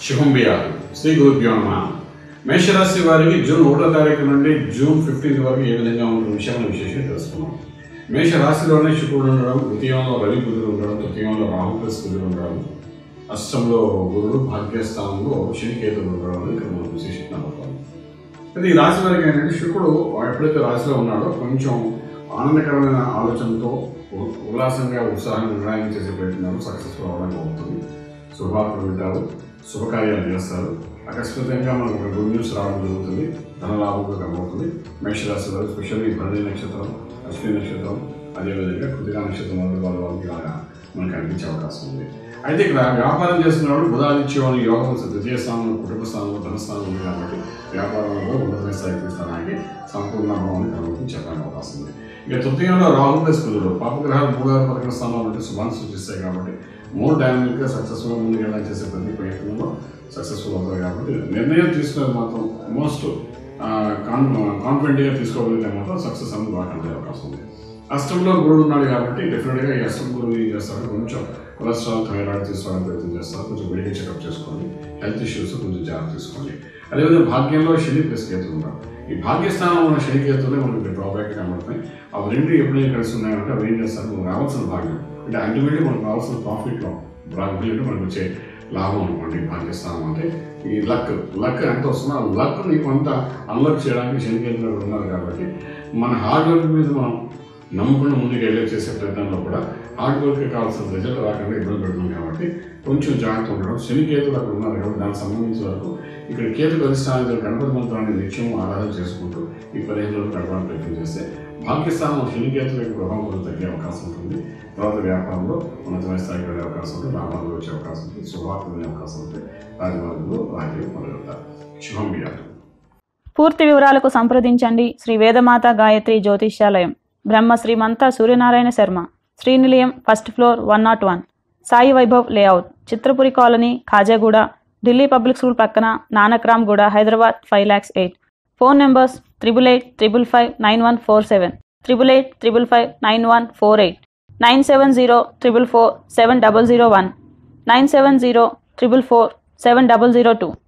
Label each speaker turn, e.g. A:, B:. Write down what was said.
A: శుభంబియాలు శ్రీ గురుభ్యో నమ మేషరాశి వారికి జూన్ ఒకటో తారీఖు నుండి జూన్ ఫిఫ్టీన్త్ వరకు ఏ విధంగా ఉన్న విషయాలను విశేషం తెలుసుకున్నాం మేష రాశిలోనే శుక్రుడు ఉండడం ద్వితీయంలో రవి కుదురు ఉండడం తృతీయంలో రాహు ప్లస్ కుదురు ఉండడం అష్టంలో గురుడు భాగ్యస్థానంలో శనికేతుడు ఉండడం అనేది ఇక్కడ మనం విశేషంగా అవుతాం అయితే ఈ రాశి వారికి ఏంటంటే శుక్రుడు ఎప్పుడైతే రాశిలో ఉన్నాడో కొంచెం ఆనందకరమైన ఆలోచనతో ఉ- ఉల్లాసంగా ఉత్సాహంగా నిర్ణయం చేసే ప్రయత్నాలు సక్సెస్ఫుల్ అవ్వడానికి అవుతుంది శుభార్తలు వింటారు శుభకార్యాలు చేస్తారు అకస్మాత్తుగా మనకు ఒక గుడ్ న్యూస్ రావడం జరుగుతుంది ధనలాభంగా కనబడుతుంది మేషరాశి వారు స్పెషల్లీ భరణి నక్షత్రం అశ్విని నక్షత్రం అదేవిధంగా కృతికా నక్షత్రం వల్ల వాళ్ళ వాళ్ళకి ఇలాగా మనకు అనిపించే అవకాశం ఉంది అయితే ఇక్కడ వ్యాపారం చేస్తున్నప్పుడు బుధాదిత్యం అని యోగం ద్వితీయ స్థానంలో కుటుంబ స్థానంలో ధన స్థానం ఉంది కాబట్టి వ్యాపారంలో కూడా ఉన్నతమైన స్థాయికి స్థానానికి సంపూర్ణ భావాన్ని కనబడుతుంది చెప్పడానికి అవకాశం ఉంది ఇక తృతీయంలో రాహు ప్లస్ కుదురు పాపగ్రహాలు మూడవ పదకొండు స్థానంలో ఉంటే శుభాన్ని సూచిస్తాయి కాబట్టి మోర్ డైనమిక్గా సక్సెస్ఫుల్గా ముందుకు వెళ్ళాలని చేసే ప్రతి ప్రయత్నంలో సక్సెస్ఫుల్ అవుతారు కాబట్టి నిర్ణయం తీసుకునేది మాత్రం మోస్ట్ కాన్ కాన్ఫిడెంట్గా తీసుకోగలిగితే మాత్రం సక్సెస్ అనేది బాగా కనబడే అవకాశం ఉంది అష్టంలో గురుడు ఉన్నాడు కాబట్టి డెఫినెట్గా ఈ అష్టం గురువు ఏం చేస్తారు కొంచెం కొలెస్ట్రాల్ థైరాయిడ్ తీసుకోవడానికి ప్రయత్నం చేస్తారు కొంచెం మెడికల్ చెకప్ చేసుకోండి హెల్త్ ఇష్యూస్ కొంచెం జాగ్రత్త తీసుకోండి అదేవిధంగా భాగ్యంలో శని ప్లస్ కేతులు ఉంటారు ఈ భాగ్యస్థానంలో ఉన్న శని కేతులే మనకి డ్రాబ్యాక్ కనబడుతున్నాయి అవి రెండు ఎప్పుడైతే కలిసి ఉన్నాయంటే అవి ఏం చేస్తారు మనకు రావాల్సిన భాగ్యం అంటే అల్టిమేట్లీ మనకు రావాల్సిన ప్రాఫిట్లో భాగ్యం అంటే మనకు వచ్చే లాభం అనుకోండి భాగ్యస్థానం అంటే ఈ లక్ లక్ ఎంత వస్తుందో ఆ లక్ నీకు అంత అన్లక్ చేయడానికి శని కేతులు ఉన్నారు కాబట్టి మన హార్డ్ వర్క్ మీద మనం నమ్మకుండా ముందుకు వెళ్ళే చేసే ప్రయత్నంలో కూడా హార్డ్ వర్క్ కావాల్సిన రిజల్ట్ రాకుండా ఇబ్బంది పెడుతుంది కాబట్టి కొంచెం జాగ్రత్త ఉండడం శని కేతులు అక్కడ ఉన్నారు కాబట్టి దానికి సంబంధించిన వరకు ఇక్కడ కేతు అధిష్టానం గణపతి మంత్రాన్ని నిత్యం ఆరాధన చేసుకుంటూ ఈ పదిహేను రోజులు గడపడానికి ప్రయత్నం చేస్తే భాగ్యస్థానం శని కేతుల యొక్క ప్రభావం కొంచెం తగ్గే అవకాశం ఉంటుంది తర్వాత వ్యాపారంలో ఉన్నతమైన స్థాయికి వెళ్ళే అవకాశం ఉంటుంది లాభాలు వచ్చే అవకాశం ఉంటుంది శుభార్తలు వినే అవకాశం ఉంటుంది రాజమార్గంలో రాజకీయం మొదలెడతారు శుభం బియ్యాలు
B: పూర్తి వివరాలకు సంప్రదించండి Shri Vedamata Gayatri Jyotishyalayam Brahma Srimanta Suryanarayana Sharma Srinilayam first floor one nought one Sai Vaibhav layout Chitrapuri colony Khajaguda Delhi public school పక్కన Nanakramguda Hyderabad five lakhs eight phone numbers triple eight triple five nine one four seven triple eight triple five nine one four eight nine seven zero triple four seven double zero one nine seven zero triple four seven double zero two